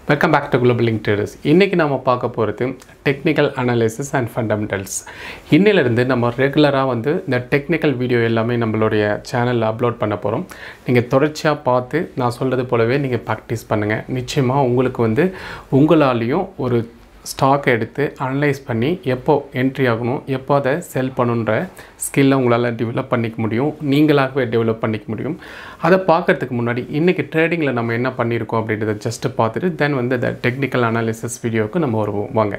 welcome back to Global Link Traders இன்றைக்கி நம்ம பார்க்க போகிறது டெக்னிக்கல் அனாலிசிஸ் அண்ட் ஃபண்டமெண்டல்ஸ் இன்னிலிருந்து நம்ம ரெகுலராக வந்து இந்த டெக்னிக்கல் வீடியோ எல்லாமே நம்மளுடைய சேனலில் அப்லோட் பண்ண போகிறோம் நீங்கள் தொடர்ச்சியாக பார்த்து நான் சொல்கிறது போலவே நீங்கள் ப்ராக்டிஸ் பண்ணுங்கள் நிச்சயமாக உங்களுக்கு வந்து உங்களாலேயும் ஒரு ஸ்டாக் எடுத்து அனலைஸ் பண்ணி எப்போ என்ட்ரி ஆகணும் எப்போ அதை செல் பண்ணணுன்ற ஸ்கில்லை உங்களால் டெவலப் பண்ணிக்க முடியும் நீங்களாகவே டெவலப் பண்ணிக்க முடியும் அதை பார்க்கறதுக்கு முன்னாடி இன்றைக்கி ட்ரேடிங்கில் நம்ம என்ன பண்ணியிருக்கோம் அப்படின்றத ஜஸ்ட்டு பார்த்துட்டு தென் வந்து இந்த டெக்னிக்கல் அனாலிசிஸ் வீடியோவுக்கு நம்ம வருவோம் வாங்க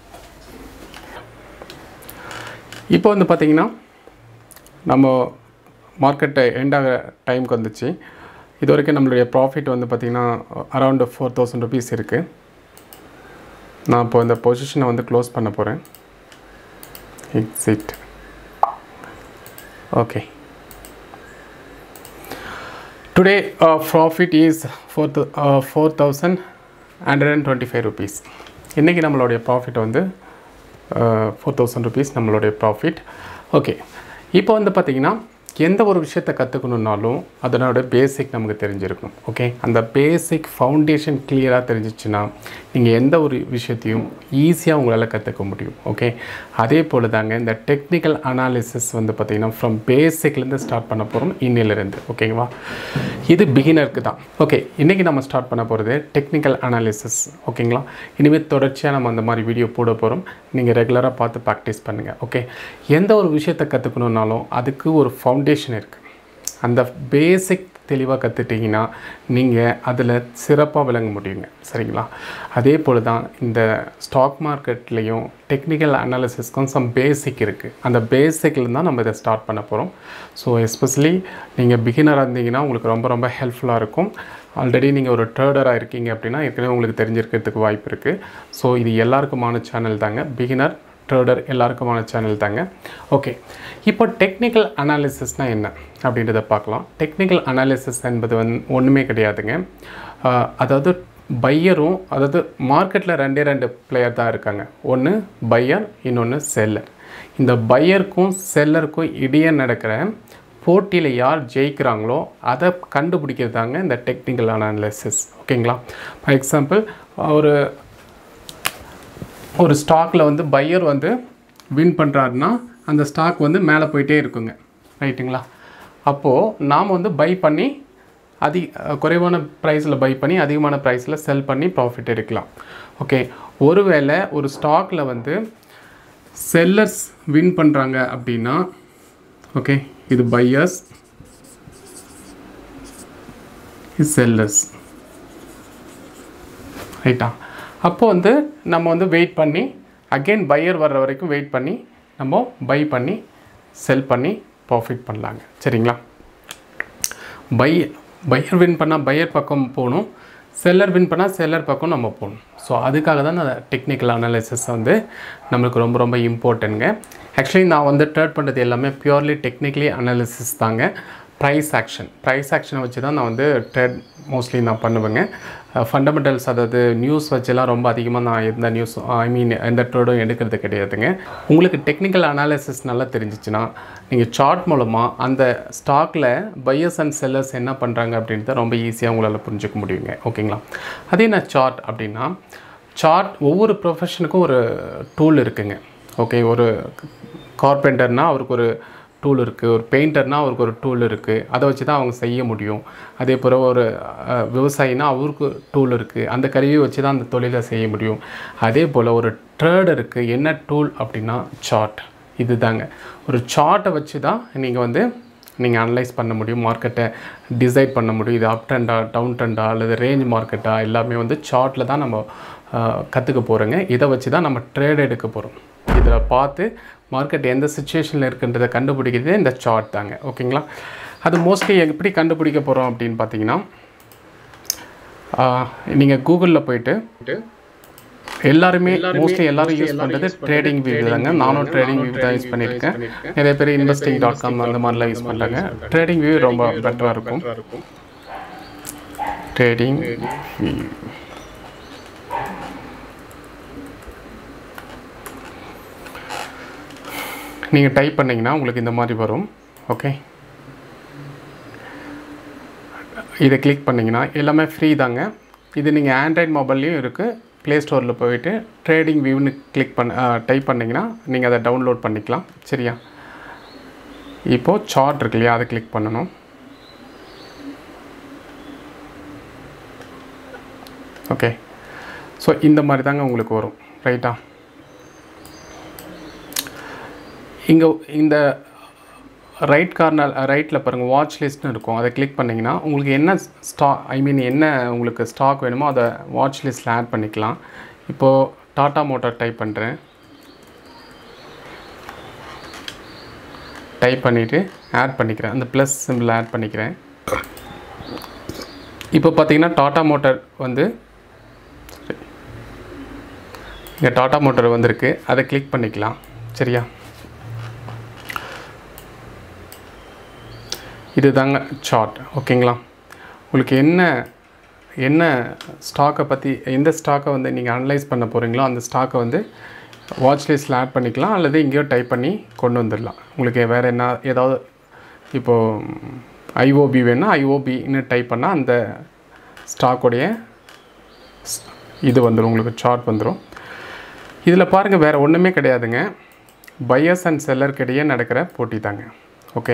இப்போ வந்து பார்த்திங்கன்னா நம்ம மார்க்கெட்டை எண்ட் ஆகிற டைமுக்கு வந்துச்சு இது வரைக்கும் நம்மளுடைய ப்ராஃபிட் வந்து பார்த்திங்கன்னா அரௌண்ட் ஃபோர் தௌசண்ட் ருபீஸ் இருக்குது நான் இப்போ இந்த பொசிஷனை வந்து க்ளோஸ் பண்ண போகிறேன் exit okay today profit is four four thousand hundred and twenty five rupees இன்றைக்கி நம்மளுடைய ப்ராஃபிட் வந்து ஃபோர் தௌசண்ட் ருபீஸ் நம்மளுடைய ப்ராஃபிட் ஓகே இப்போ வந்து பார்த்திங்கன்னா எந்த ஒரு விஷயத்தை கற்றுக்கணுன்னாலும் அதனோட பேசிக் நமக்கு தெரிஞ்சிருக்கும் ஓகே அந்த பேசிக் ஃபவுண்டேஷன் கிளியராக தெரிஞ்சிச்சுன்னா நீங்கள் எந்த ஒரு விஷயத்தையும் ஈஸியாக உங்களால் கற்றுக்க முடியும் ஓகே அதே போல் தாங்க இந்த டெக்னிக்கல் அனாலிசிஸ் வந்து பார்த்திங்கன்னா ஃப்ரம் பேசிக்லேருந்து ஸ்டார்ட் பண்ண போகிறோம் இன்னிலிருந்து ஓகேங்களா இது பிகினருக்கு தான் ஓகே இன்றைக்கி நம்ம ஸ்டார்ட் பண்ண போகிறது டெக்னிக்கல் அனாலிசிஸ் ஓகேங்களா இனிமேல் தொடர்ச்சியாக நம்ம அந்த மாதிரி வீடியோ போட போகிறோம் நீங்கள் ரெகுலராக பார்த்து ப்ராக்டிஸ் பண்ணுங்கள் ஓகே எந்த ஒரு விஷயத்தை கற்றுக்கணுன்னாலும் அதுக்கு ஒரு ஃபவுண்டேஷன் இருக்குது அந்த பேசிக் தெளிவாக கற்றுட்டிங்கன்னா நீங்கள் அதில் சிறப்பாக விளங்க முடியுங்க சரிங்களா அதே போல் தான் இந்த ஸ்டாக் மார்க்கெட்லேயும் டெக்னிக்கல் அனாலிசிஸ்க்கும் சம் பேசிக் இருக்குது அந்த பேசிக்கில் தான் நம்ம இதை ஸ்டார்ட் பண்ண போகிறோம் ஸோ எஸ்பெஷலி நீங்கள் பிகினராக இருந்தீங்கன்னா உங்களுக்கு ரொம்ப ரொம்ப ஹெல்ப்ஃபுல்லாக இருக்கும் ஆல்ரெடி நீங்கள் ஒரு ட்ரேடராக இருக்கீங்க அப்படின்னா ஏற்கனவே உங்களுக்கு தெரிஞ்சிருக்கிறதுக்கு வாய்ப்பு இருக்குது ஸோ இது எல்லாருக்குமான சேனல் தாங்க பிகினர் ட்ரேடர் எல்லாருக்குமான சேனல் தாங்க ஓகே இப்போ டெக்னிக்கல் அனாலிசிஸ்னால் என்ன அப்படின்றத பார்க்கலாம் டெக்னிக்கல் அனாலிசிஸ் என்பது வந்து ஒன்றுமே கிடையாதுங்க அதாவது பையரும் அதாவது மார்க்கெட்டில் ரெண்டே ரெண்டு பிளேயர் தான் இருக்காங்க ஒன்று பையர் இன்னொன்று செல்லர் இந்த பையருக்கும் செல்லருக்கும் இடையே நடக்கிற போட்டியில் யார் ஜெயிக்கிறாங்களோ அதை கண்டுபிடிக்கிறதாங்க இந்த டெக்னிக்கல் அனாலிசிஸ் ஓகேங்களா ஃபார் எக்ஸாம்பிள் ஒரு ஒரு ஸ்டாக்கில் வந்து பையர் வந்து வின் பண்ணுறாருன்னா அந்த ஸ்டாக் வந்து மேலே போயிட்டே இருக்குங்க ரைட்டுங்களா அப்போது நாம் வந்து பை பண்ணி அதி குறைவான ப்ரைஸில் பை பண்ணி அதிகமான ப்ரைஸில் செல் பண்ணி ப்ராஃபிட் எடுக்கலாம் ஓகே ஒருவேளை ஒரு ஸ்டாக்கில் வந்து செல்லர்ஸ் வின் பண்ணுறாங்க அப்படின்னா ஓகே இது பையர்ஸ் இது செல்லர்ஸ் ரைட்டா அப்போ வந்து நம்ம வந்து வெயிட் பண்ணி அகெயின் பையர் வர்ற வரைக்கும் வெயிட் பண்ணி நம்ம பை பண்ணி செல் பண்ணி ப்ராஃபிட் பண்ணலாங்க சரிங்களா பை பையர் வின் பண்ணால் பையர் பக்கம் போகணும் செல்லர் வின் பண்ணால் செல்லர் பக்கம் நம்ம போகணும் ஸோ அதுக்காக தான் அந்த டெக்னிக்கல் அனாலிசிஸ் வந்து நம்மளுக்கு ரொம்ப ரொம்ப இம்பார்ட்டன்ங்க ஆக்சுவலி நான் வந்து ட்ரேட் பண்ணுறது எல்லாமே பியூர்லி டெக்னிக்கலி அனாலிசிஸ் தாங்க ப்ரைஸ் ஆக்ஷன் ப்ரைஸ் ஆக்ஷனை வச்சு தான் நான் வந்து ட்ரேட் மோஸ்ட்லி நான் பண்ணுவேங்க ஃபண்டமெண்டல்ஸ் அதாவது நியூஸ் வச்செல்லாம் ரொம்ப அதிகமாக நான் எந்த நியூஸ் ஐ மீன் எந்த ட்ரேடும் எடுக்கிறது கிடையாதுங்க உங்களுக்கு டெக்னிக்கல் அனாலிசிஸ் நல்லா தெரிஞ்சிச்சுன்னா நீங்கள் சார்ட் மூலமாக அந்த ஸ்டாக்கில் பையர்ஸ் அண்ட் செல்லர்ஸ் என்ன பண்ணுறாங்க அப்படின்றத ரொம்ப ஈஸியாக உங்களால் புரிஞ்சுக்க முடியுங்க ஓகேங்களா அதே நான் சார்ட் அப்படின்னா சார்ட் ஒவ்வொரு ப்ரொஃபஷனுக்கும் ஒரு டூல் இருக்குங்க ஓகே ஒரு கார்பெண்டர்னால் அவருக்கு ஒரு டூல் இருக்குது ஒரு பெயிண்டர்னால் அவருக்கு ஒரு டூல் இருக்குது அதை வச்சு தான் அவங்க செய்ய முடியும் அதே போல் ஒரு விவசாயினா அவருக்கு டூல் இருக்குது அந்த கருவியை வச்சு தான் அந்த தொழிலை செய்ய முடியும் அதே போல் ஒரு ட்ரேடருக்கு என்ன டூல் அப்படின்னா சார்ட் இது தாங்க ஒரு சார்ட்டை வச்சு தான் நீங்கள் வந்து நீங்கள் அனலைஸ் பண்ண முடியும் மார்க்கெட்டை டிசைட் பண்ண முடியும் இது அப் ட்ரெண்டா டவுன் ட்ரெண்டா அல்லது ரேஞ்ச் மார்க்கெட்டா எல்லாமே வந்து சார்ட்டில் தான் நம்ம கற்றுக்க போகிறோங்க இதை வச்சு தான் நம்ம ட்ரேட் எடுக்க போகிறோம் இதில் பார்த்து மார்க்கெட் எந்த சுச்சுவேஷனில் இருக்குன்றதை கண்டுபிடிக்கிறதே இந்த சார்ட் தாங்க ஓகேங்களா அது மோஸ்ட்லி எப்படி கண்டுபிடிக்க போகிறோம் அப்படின்னு பார்த்தீங்கன்னா நீங்கள் கூகுளில் போயிட்டு எல்லாருமே மோஸ்ட்லி எல்லாரும் யூஸ் பண்ணுறது ட்ரேடிங் வியூ தாங்க நானும் ட்ரேடிங் வியூ தான் யூஸ் பண்ணியிருக்கேன் நிறைய பேர் இன்வெஸ்டிங் டாட் காம் அந்த மாதிரிலாம் யூஸ் பண்ணுறாங்க ட்ரேடிங் வியூ ரொம்ப பெட்டராக இருக்கும் ட்ரேடிங் வியூ நீங்கள் டைப் பண்ணிங்கன்னா உங்களுக்கு இந்த மாதிரி வரும் ஓகே இதை கிளிக் பண்ணிங்கன்னா எல்லாமே ஃப்ரீ தாங்க இது நீங்கள் ஆண்ட்ராய்ட் மொபைல்லையும் இருக்குது ப்ளே ஸ்டோரில் போயிட்டு ட்ரேடிங் வியூன்னு கிளிக் பண்ண டைப் பண்ணிங்கன்னா நீங்கள் அதை டவுன்லோட் பண்ணிக்கலாம் சரியா இப்போது சார்ட் இருக்கு இல்லையா அதை கிளிக் பண்ணணும் ஓகே ஸோ இந்த மாதிரி தாங்க உங்களுக்கு வரும் ரைட்டா இங்கே இந்த ரைட் கார்னர் ரைட்டில் பாருங்கள் வாட்ச் லிஸ்ட்னு இருக்கும் அதை கிளிக் பண்ணிங்கன்னா உங்களுக்கு என்ன ஸ்டா ஐ மீன் என்ன உங்களுக்கு ஸ்டாக் வேணுமோ அதை வாட்ச் லிஸ்ட்டில் ஆட் பண்ணிக்கலாம் இப்போது டாட்டா மோட்டார் டைப் பண்ணுறேன் டைப் பண்ணிவிட்டு ஆட் பண்ணிக்கிறேன் அந்த ப்ளஸ் சிம்பிள் ஆட் பண்ணிக்கிறேன் இப்போ பார்த்தீங்கன்னா டாட்டா மோட்டார் வந்து இங்கே டாட்டா மோட்டார் வந்திருக்கு அதை கிளிக் பண்ணிக்கலாம் சரியா இது தாங்க சார்ட் ஓகேங்களா உங்களுக்கு என்ன என்ன ஸ்டாக்கை பற்றி எந்த ஸ்டாக்கை வந்து நீங்கள் அனலைஸ் பண்ண போகிறீங்களோ அந்த ஸ்டாக்கை வந்து வாட்ச் லிஸ்ட்டில் ஆட் பண்ணிக்கலாம் அல்லது எங்கேயோ டைப் பண்ணி கொண்டு வந்துடலாம் உங்களுக்கு வேறு என்ன ஏதாவது இப்போது ஐஓபி வேணால் ஐஓபின்னு டைப் பண்ணால் அந்த ஸ்டாக்குடைய இது வந்துடும் உங்களுக்கு சார்ட் வந்துடும் இதில் பாருங்கள் வேறு ஒன்றுமே கிடையாதுங்க பையர்ஸ் அண்ட் செல்லருக்கிடையே நடக்கிற போட்டி தாங்க ஓகே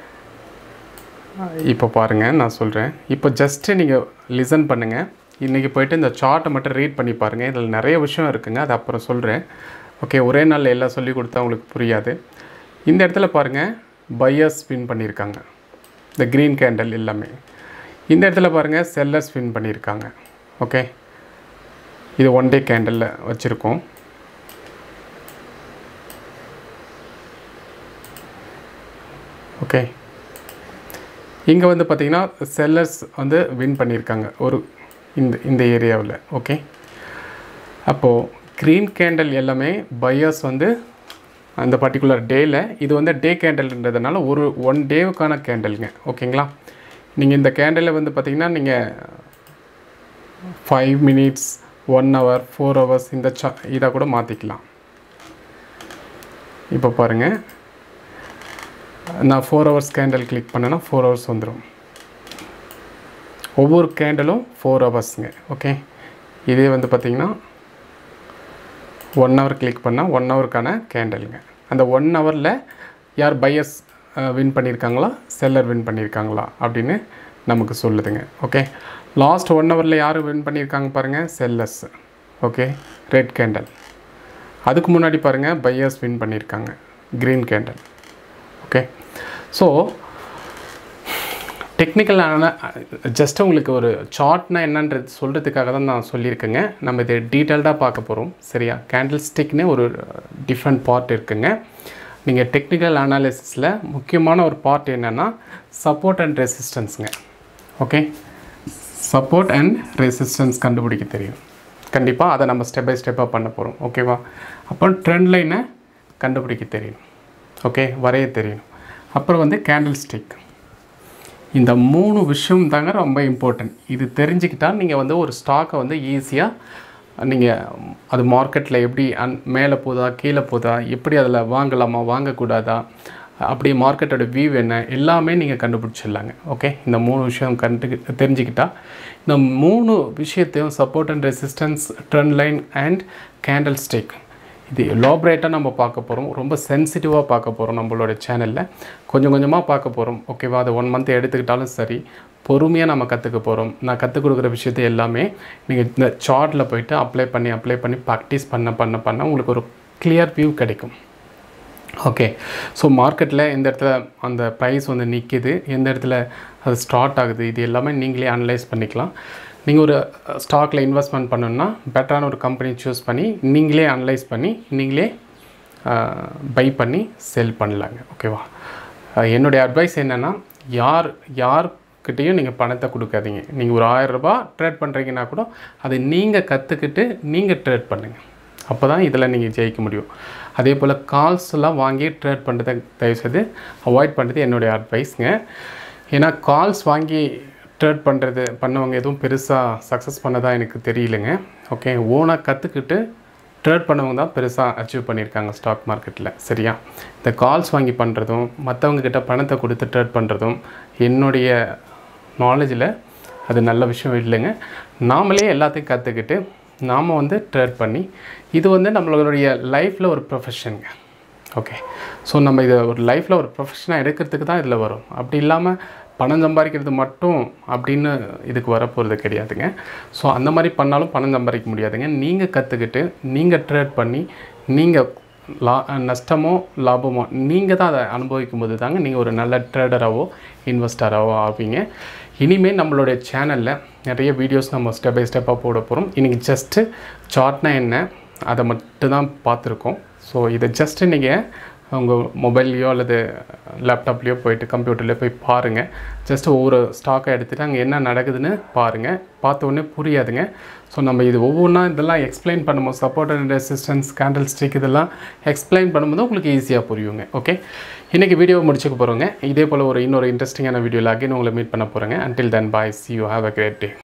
இப்போ பாருங்கள் நான் சொல்கிறேன் இப்போ ஜஸ்ட்டு நீங்கள் லிசன் பண்ணுங்கள் இன்றைக்கி போயிட்டு இந்த சார்ட்டை மட்டும் ரீட் பண்ணி பாருங்கள் இதில் நிறைய விஷயம் இருக்குங்க அது அப்புறம் சொல்கிறேன் ஓகே ஒரே நாளில் எல்லாம் சொல்லி கொடுத்தா உங்களுக்கு புரியாது இந்த இடத்துல பாருங்கள் பையர்ஸ் வின் பண்ணியிருக்காங்க இந்த க்ரீன் கேண்டல் எல்லாமே இந்த இடத்துல பாருங்கள் செல்லர்ஸ் வின் பண்ணியிருக்காங்க ஓகே இது ஒன் டே கேண்டலில் வச்சுருக்கோம் ஓகே இங்கே வந்து பார்த்திங்கன்னா செல்லர்ஸ் வந்து வின் பண்ணியிருக்காங்க ஒரு இந்த இந்த ஏரியாவில் ஓகே அப்போது க்ரீன் கேண்டல் எல்லாமே பையர்ஸ் வந்து அந்த பர்டிகுலர் டேயில் இது வந்து டே கேண்டல்ன்றதுனால ஒரு ஒன் டேவுக்கான கேண்டலுங்க ஓகேங்களா நீங்கள் இந்த கேண்டலை வந்து பார்த்திங்கன்னா நீங்கள் five minutes one hour four hours இந்த சா இதை கூட மாற்றிக்கலாம் இப்போ பாருங்கள் நான் ஃபோர் ஹவர்ஸ் கேண்டல் கிளிக் பண்ணேன்னா ஃபோர் ஹவர்ஸ் வந்துடும் ஒவ்வொரு கேண்டலும் ஃபோர் ஹவர்ஸுங்க ஓகே இதே வந்து பார்த்திங்கன்னா ஒன் ஹவர் கிளிக் பண்ணால் ஒன் ஹவருக்கான கேண்டலுங்க அந்த ஒன் ஹவரில் யார் பையர்ஸ் வின் பண்ணியிருக்காங்களா செல்லர் வின் பண்ணியிருக்காங்களா அப்படின்னு நமக்கு சொல்லுதுங்க ஓகே லாஸ்ட் ஒன் ஹவரில் யார் வின் பண்ணியிருக்காங்க பாருங்கள் செல்லர்ஸ் ஓகே ரெட் கேண்டல் அதுக்கு முன்னாடி பாருங்கள் பையர்ஸ் வின் பண்ணியிருக்காங்க க்ரீன் கேண்டல் ஓகே ஸோ டெக்னிக்கலான ஜஸ்ட் உங்களுக்கு ஒரு சார்ட்னா என்னன்றது சொல்கிறதுக்காக தான் நான் சொல்லியிருக்கேங்க நம்ம இதை டீட்டெயில்டாக பார்க்க போகிறோம் சரியா கேண்டில் ஸ்டிக்னு ஒரு டிஃப்ரெண்ட் பார்ட் இருக்குங்க நீங்கள் டெக்னிக்கல் அனாலிசிஸில் முக்கியமான ஒரு பார்ட் என்னென்னா சப்போர்ட் அண்ட் ரெசிஸ்டன்ஸுங்க ஓகே சப்போர்ட் அண்ட் ரெசிஸ்டன்ஸ் கண்டுபிடிக்க தெரியும் கண்டிப்பாக அதை நம்ம ஸ்டெப் பை ஸ்டெப்பாக பண்ண போகிறோம் ஓகேவா அப்புறம் ட்ரெண்ட் லைனை கண்டுபிடிக்க தெரியும் ஓகே வரைய தெரியும் அப்புறம் வந்து கேண்டில் ஸ்டிக் இந்த மூணு விஷயம் தாங்க ரொம்ப இம்பார்ட்டன்ட் இது தெரிஞ்சுக்கிட்டால் நீங்கள் வந்து ஒரு ஸ்டாக்கை வந்து ஈஸியாக நீங்கள் அது மார்க்கெட்டில் எப்படி அன் மேலே போதா கீழே போதா எப்படி அதில் வாங்கலாமா வாங்கக்கூடாதா அப்படி மார்க்கெட்டோட வியூ என்ன எல்லாமே நீங்கள் கண்டுபிடிச்சிடலாங்க ஓகே இந்த மூணு விஷயம் கண்டு தெரிஞ்சுக்கிட்டால் இந்த மூணு விஷயத்தையும் support and resistance trend line and candlestick இது எலாபரேட்டாக நம்ம பார்க்க போகிறோம் ரொம்ப சென்சிட்டிவாக பார்க்க போகிறோம் நம்மளோட சேனலில் கொஞ்சம் கொஞ்சமாக பார்க்க போகிறோம் ஓகேவா அதை ஒன் மந்த் எடுத்துக்கிட்டாலும் சரி பொறுமையாக நம்ம கற்றுக்க போகிறோம் நான் கற்றுக் கொடுக்குற விஷயத்தை எல்லாமே நீங்கள் இந்த சார்ட்டில் போயிட்டு அப்ளை பண்ணி அப்ளை பண்ணி ப்ராக்டிஸ் பண்ண பண்ண பண்ண உங்களுக்கு ஒரு கிளியர் வியூ கிடைக்கும் ஓகே ஸோ மார்க்கெட்டில் எந்த இடத்துல அந்த ப்ரைஸ் வந்து நிற்கிது எந்த இடத்துல அது ஸ்டார்ட் ஆகுது இது எல்லாமே நீங்களே அனலைஸ் பண்ணிக்கலாம் நீங்கள் ஒரு ஸ்டாக்கில் இன்வெஸ்ட்மெண்ட் பண்ணணுன்னா பெட்டரான ஒரு கம்பெனி சூஸ் பண்ணி நீங்களே அனலைஸ் பண்ணி நீங்களே பை பண்ணி செல் பண்ணலாங்க ஓகேவா என்னுடைய அட்வைஸ் என்னென்னா யார் யார்கிட்டேயும் நீங்கள் பணத்தை கொடுக்காதீங்க நீங்கள் ஒரு ஆயிரரூபா ட்ரேட் பண்ணுறீங்கன்னா கூட அதை நீங்கள் கற்றுக்கிட்டு நீங்கள் ட்ரேட் பண்ணுங்கள் அப்போ தான் இதில் நீங்கள் ஜெயிக்க முடியும் அதே போல் கால்ஸ்லாம் வாங்கி ட்ரேட் பண்ணுறதை தயவுசெய்து அவாய்ட் பண்ணுறது என்னுடைய அட்வைஸுங்க ஏன்னா கால்ஸ் வாங்கி ட்ரேட் பண்ணுறது பண்ணவங்க எதுவும் பெருசாக சக்ஸஸ் பண்ணதா எனக்கு தெரியலங்க ஓகே ஓனாக கற்றுக்கிட்டு ட்ரேட் பண்ணவங்க தான் பெருசாக அச்சீவ் பண்ணியிருக்காங்க ஸ்டாக் மார்க்கெட்டில் சரியா இந்த கால்ஸ் வாங்கி பண்ணுறதும் மற்றவங்க கிட்ட பணத்தை கொடுத்து ட்ரேட் பண்ணுறதும் என்னுடைய நாலேஜில் அது நல்ல விஷயம் இல்லைங்க நாமளே எல்லாத்தையும் கற்றுக்கிட்டு நாம் வந்து ட்ரேட் பண்ணி இது வந்து நம்மளுடைய லைஃப்பில் ஒரு ப்ரொஃபஷனுங்க ஓகே ஸோ நம்ம இதை ஒரு லைஃப்பில் ஒரு ப்ரொஃபஷனாக எடுக்கிறதுக்கு தான் இதில் வரும் அப்படி இல்லாமல் பணம் சம்பாதிக்கிறது மட்டும் அப்படின்னு இதுக்கு வரப்போகிறது கிடையாதுங்க ஸோ அந்த மாதிரி பண்ணாலும் பணம் சம்பாதிக்க முடியாதுங்க நீங்கள் கற்றுக்கிட்டு நீங்கள் ட்ரேட் பண்ணி நீங்கள் லா நஷ்டமோ லாபமோ நீங்கள் தான் அதை அனுபவிக்கும் போது தாங்க நீங்கள் ஒரு நல்ல ட்ரேடராகவோ இன்வெஸ்டராகவோ ஆவீங்க இனிமேல் நம்மளுடைய சேனலில் நிறைய வீடியோஸ் நம்ம ஸ்டெப் பை ஸ்டெப்பாக போட போகிறோம் இன்றைக்கி ஜஸ்ட்டு சார்ட்னா என்ன அதை மட்டும் தான் பார்த்துருக்கோம் ஸோ இதை ஜஸ்ட்டு நீங்கள் உங்கள் மொபைல்லையோ அல்லது லேப்டாப்லேயோ போயிட்டு கம்ப்யூட்டர்லேயோ போய் பாருங்கள் ஜஸ்ட் ஒவ்வொரு ஸ்டாக்கை எடுத்துகிட்டு அங்கே என்ன நடக்குதுன்னு பாருங்கள் பார்த்த உடனே புரியாதுங்க ஸோ நம்ம இது ஒவ்வொன்றா இதெல்லாம் எக்ஸ்பிளைன் பண்ணும்போது support and resistance candlestick இதெல்லாம் எக்ஸ்பிளைன் பண்ணும்போது உங்களுக்கு ஈஸியாக புரியுங்க ஓகே இன்றைக்கி வீடியோ முடிச்சுக்க போகிறோங்க இதே போல் ஒரு இன்னொரு இன்ட்ரெஸ்டிங்கான வீடியோவில் அகைன் உங்களை மீட் பண்ண போகிறேங்க until then bye see you have a great day